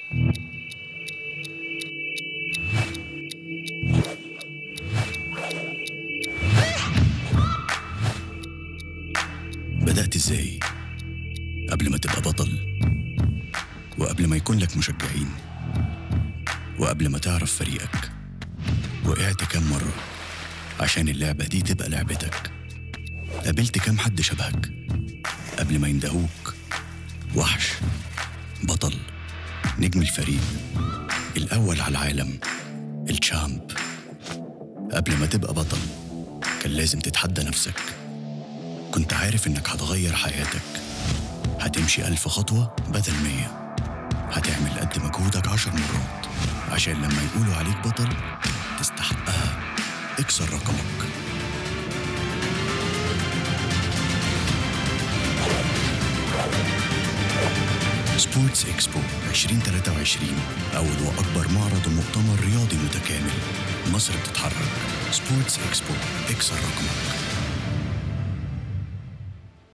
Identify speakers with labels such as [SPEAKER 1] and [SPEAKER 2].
[SPEAKER 1] بدأت ازاي؟ قبل ما تبقى بطل وقبل ما يكون لك مشجعين وقبل ما تعرف فريقك وقعت كام مرة عشان اللعبة دي تبقى لعبتك قابلت كام حد شبهك قبل ما يندهوك وحش بطل نجم الفريق الأول على العالم الشامب قبل ما تبقى بطل كان لازم تتحدى نفسك كنت عارف إنك هتغير حياتك هتمشي ألف خطوة بدل مية هتعمل قد مجهودك عشر مرات عشان لما يقولوا عليك بطل تستحقها اكسر رقمك سبورتس اكسبو 2023 أول وأكبر معرض ومؤتمر رياضي متكامل مصر بتتحرك سبورتس اكسبو اكسر رقمك